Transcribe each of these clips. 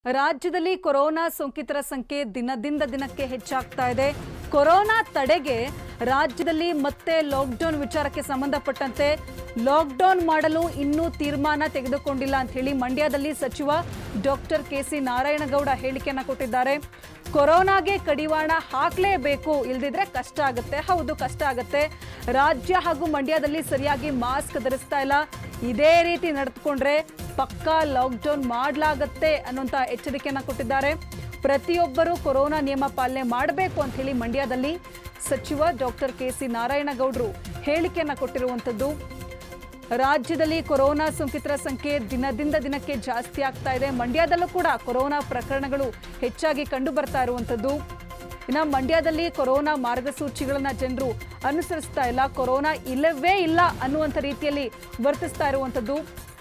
ರಾಜ್ಯದಲ್ಲಿ ಕೊರೋನಾ ಸೋಂಕಿತರ ಸಂಖ್ಯೆ ದಿನದಿಂದ ದಿನಕ್ಕೆ ಹೆಚ್ಚಾಗ್ತಾ ಇದೆ ಕೊರೋನಾ ತಡೆಗೆ ರಾಜ್ಯದಲ್ಲಿ ಮತ್ತೆ ಲಾಕ್ಡೌನ್ ವಿಚಾರಕ್ಕೆ ಸಂಬಂಧಪಟ್ಟಂತೆ ಲಾಕ್ಡೌನ್ ಮಾಡಲು ಇನ್ನೂ ತೀರ್ಮಾನ ತೆಗೆದುಕೊಂಡಿಲ್ಲ ಅಂತ ಹೇಳಿ ಮಂಡ್ಯದಲ್ಲಿ ಸಚಿವ ಡಾಕ್ಟರ್ ಕೆ ಸಿ ನಾರಾಯಣಗೌಡ ಹೇಳಿಕೆಯನ್ನ ಕೊಟ್ಟಿದ್ದಾರೆ ಕೊರೋನಾಗೆ ಕಡಿವಾಣ ಹಾಕ್ಲೇಬೇಕು ಇಲ್ದಿದ್ರೆ ಕಷ್ಟ ಆಗುತ್ತೆ ಹೌದು ಕಷ್ಟ ಆಗುತ್ತೆ ರಾಜ್ಯ ಹಾಗೂ ಮಂಡ್ಯದಲ್ಲಿ ಸರಿಯಾಗಿ ಮಾಸ್ಕ್ ಧರಿಸ್ತಾ ಇಲ್ಲ ಇದೇ ರೀತಿ ನಡೆದುಕೊಂಡ್ರೆ ಪಕ್ಕಾ ಲಾಕ್ಡೌನ್ ಮಾಡಲಾಗತ್ತೆ ಅನ್ನುವಂತ ಎಚ್ಚರಿಕೆಯನ್ನ ಕೊಟ್ಟಿದ್ದಾರೆ ಪ್ರತಿಯೊಬ್ಬರು ಕೊರೋನಾ ನಿಯಮ ಪಾಲನೆ ಮಾಡಬೇಕು ಅಂತ ಹೇಳಿ ಮಂಡ್ಯದಲ್ಲಿ ಸಚಿವ ಡಾಕ್ಟರ್ ಕೆ ಸಿ ನಾರಾಯಣಗೌಡರು ಹೇಳಿಕೆಯನ್ನ ಕೊಟ್ಟಿರುವಂತದ್ದು ರಾಜ್ಯದಲ್ಲಿ ಕೊರೋನಾ ಸೋಂಕಿತರ ಸಂಖ್ಯೆ ದಿನದಿಂದ ದಿನಕ್ಕೆ ಜಾಸ್ತಿ ಆಗ್ತಾ ಇದೆ ಮಂಡ್ಯದಲ್ಲೂ ಕೂಡ ಕೊರೋನಾ ಪ್ರಕರಣಗಳು ಹೆಚ್ಚಾಗಿ ಕಂಡು ಬರ್ತಾ ಇರುವಂತದ್ದು ಇನ್ನು ಮಂಡ್ಯದಲ್ಲಿ ಕೊರೋನಾ ಮಾರ್ಗಸೂಚಿಗಳನ್ನ ಜನರು ಅನುಸರಿಸ್ತಾ ಇಲ್ಲ ಕೊರೋನಾ ಇಲ್ಲವೇ ಇಲ್ಲ ಅನ್ನುವಂಥ ರೀತಿಯಲ್ಲಿ ವರ್ತಿಸ್ತಾ ಇರುವಂತದ್ದು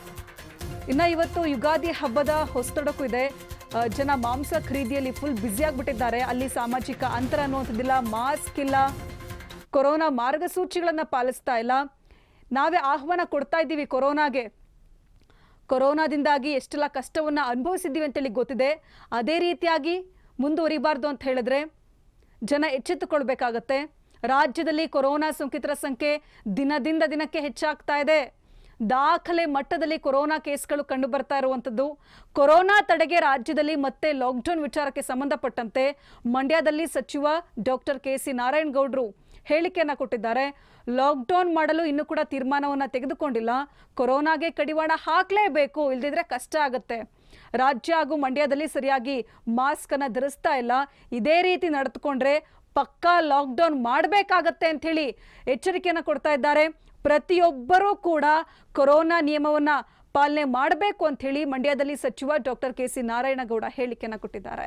ಇನ್ನ ಇವತ್ತು ಯುಗಾದಿ ಹಬ್ಬದ ಹೊಸತೊಡಕು ಇದೆ ಆ, ಜನ ಮಾಂಸ ಖರೀದಿಯಲ್ಲಿ ಫುಲ್ ಬ್ಯುಸಿ ಆಗಿಬಿಟ್ಟಿದ್ದಾರೆ ಅಲ್ಲಿ ಸಾಮಾಜಿಕ ಅಂತರ ಅನ್ನುವಂಥದ್ದಿಲ್ಲ ಮಾಸ್ಕ್ ಇಲ್ಲ ಕೊರೋನಾ ಮಾರ್ಗಸೂಚಿಗಳನ್ನ ಪಾಲಿಸ್ತಾ ಇಲ್ಲ ನಾವೇ ಆಹ್ವಾನ ಕೊಡ್ತಾ ಇದ್ದೀವಿ ಕೊರೋನಾಗೆ ಕೊರೋನಾದಿಂದಾಗಿ ಎಷ್ಟೆಲ್ಲ ಕಷ್ಟವನ್ನ ಅನುಭವಿಸಿದ್ದೀವಿ ಅಂತೇಳಿ ಗೊತ್ತಿದೆ ಅದೇ ರೀತಿಯಾಗಿ ಮುಂದುವರಿಬಾರ್ದು ಅಂತ ಹೇಳಿದ್ರೆ ಜನ ಎಚ್ಚೆತ್ತುಕೊಳ್ಬೇಕಾಗತ್ತೆ ರಾಜ್ಯದಲ್ಲಿ ಕೊರೋನಾ ಸೋಂಕಿತರ ಸಂಖ್ಯೆ ದಿನದಿಂದ ದಿನಕ್ಕೆ ಹೆಚ್ಚಾಗ್ತಾ ಇದೆ ದಾಖಲೆ ಮಟ್ಟದಲ್ಲಿ ಕೊರೋನಾ ಕೇಸ್ಗಳು ಕಂಡು ಬರ್ತಾ ಇರುವಂಥದ್ದು ಕೊರೋನಾ ತಡೆಗೆ ರಾಜ್ಯದಲ್ಲಿ ಮತ್ತೆ ಲಾಕ್ಡೌನ್ ವಿಚಾರಕ್ಕೆ ಸಂಬಂಧಪಟ್ಟಂತೆ ಮಂಡ್ಯದಲ್ಲಿ ಸಚಿವ ಡಾಕ್ಟರ್ ಕೆ ಸಿ ನಾರಾಯಣಗೌಡರು ಹೇಳಿಕೆಯನ್ನ ಕೊಟ್ಟಿದ್ದಾರೆ ಲಾಕ್ಡೌನ್ ಮಾಡಲು ಇನ್ನೂ ಕೂಡ ತೀರ್ಮಾನವನ್ನ ತೆಗೆದುಕೊಂಡಿಲ್ಲ ಕೊರೋನಾಗೆ ಕಡಿವಾಣ ಹಾಕ್ಲೇಬೇಕು ಇಲ್ದಿದ್ರೆ ಕಷ್ಟ ಆಗುತ್ತೆ ರಾಜ್ಯ ಹಾಗೂ ಮಂಡ್ಯದಲ್ಲಿ ಸರಿಯಾಗಿ ಮಾಸ್ಕ್ ಅನ್ನ ಧರಿಸ್ತಾ ಇಲ್ಲ ಇದೇ ರೀತಿ ನಡೆದುಕೊಂಡ್ರೆ ಪಕ್ಕಾ ಲಾಕ್ಡೌನ್ ಮಾಡಬೇಕಾಗತ್ತೆ ಅಂತ ಹೇಳಿ ಎಚ್ಚರಿಕೆಯನ್ನ ಕೊಡ್ತಾ ಇದ್ದಾರೆ ಪ್ರತಿಯೊಬ್ಬರೂ ಕೂಡ ಕೊರೋನಾ ನಿಯಮವನ್ನ ಪಾಲನೆ ಮಾಡಬೇಕು ಅಂತ ಹೇಳಿ ಮಂಡ್ಯದಲ್ಲಿ ಸಚಿವ ಡಾಕ್ಟರ್ ಕೆ ಸಿ ನಾರಾಯಣಗೌಡ ಹೇಳಿಕೆಯನ್ನ ಕೊಟ್ಟಿದ್ದಾರೆ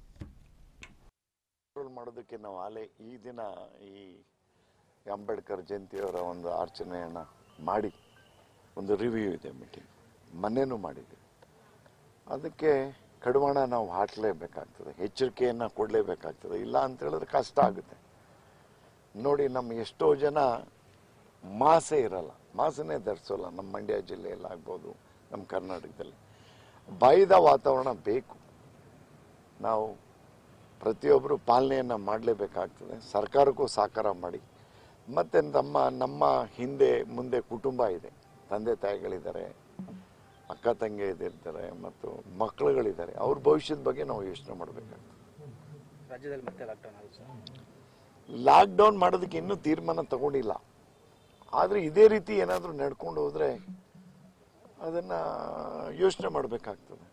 ಕಂಟ್ರೋಲ್ ಮಾಡೋದಕ್ಕೆ ನಾವು ಆಲೆ ಈ ದಿನ ಈ ಅಂಬೇಡ್ಕರ್ ಜಯಂತಿಯವರ ಒಂದು ಅರ್ಚನೆಯನ್ನು ಮಾಡಿ ಒಂದು ರಿವ್ಯೂ ಇದೆ ಮೀಟಿಂಗ್ ಮೊನ್ನೆನೂ ಮಾಡಿದ್ದೆ ಅದಕ್ಕೆ ಕಡಿವಾಣ ನಾವು ಹಾಕಲೇಬೇಕಾಗ್ತದೆ ಎಚ್ಚರಿಕೆಯನ್ನು ಕೊಡಲೇಬೇಕಾಗ್ತದೆ ಇಲ್ಲ ಅಂತ ಹೇಳಿದ್ರೆ ಕಷ್ಟ ಆಗುತ್ತೆ ನೋಡಿ ನಮ್ಮ ಎಷ್ಟೋ ಜನ ಮಾಸೇ ಇರಲ್ಲ ಮಾಸನೇ ಧರಿಸೋಲ್ಲ ನಮ್ಮ ಮಂಡ್ಯ ಜಿಲ್ಲೆಯಲ್ಲಿ ಆಗ್ಬೋದು ನಮ್ಮ ಕರ್ನಾಟಕದಲ್ಲಿ ಬಾಯಿದ ವಾತಾವರಣ ಬೇಕು ನಾವು ಪ್ರತಿಯೊಬ್ಬರು ಪಾಲನೆಯನ್ನು ಮಾಡಲೇಬೇಕಾಗ್ತದೆ ಸರ್ಕಾರಕ್ಕೂ ಸಹಕಾರ ಮಾಡಿ ಮತ್ತು ನಮ್ಮ ನಮ್ಮ ಹಿಂದೆ ಮುಂದೆ ಕುಟುಂಬ ಇದೆ ತಂದೆ ತಾಯಿಗಳಿದ್ದಾರೆ ಅಕ್ಕ ತಂಗಿಯದಿರ್ತಾರೆ ಮತ್ತು ಮಕ್ಕಳುಗಳಿದ್ದಾರೆ ಅವ್ರ ಭವಿಷ್ಯದ ಬಗ್ಗೆ ನಾವು ಯೋಚನೆ ಮಾಡಬೇಕಾಗ್ತದೆ ರಾಜ್ಯದಲ್ಲಿ ಮತ್ತೆ ಲಾಕ್ಡೌನ್ ಆಗುತ್ತೆ ಸರ್ ಲಾಕ್ಡೌನ್ ಮಾಡೋದಕ್ಕೆ ಇನ್ನೂ ತೀರ್ಮಾನ ತಗೊಂಡಿಲ್ಲ ಆದರೆ ಇದೇ ರೀತಿ ಏನಾದರೂ ನಡ್ಕೊಂಡು ಹೋದರೆ ಅದನ್ನು ಯೋಚನೆ ಮಾಡಬೇಕಾಗ್ತದೆ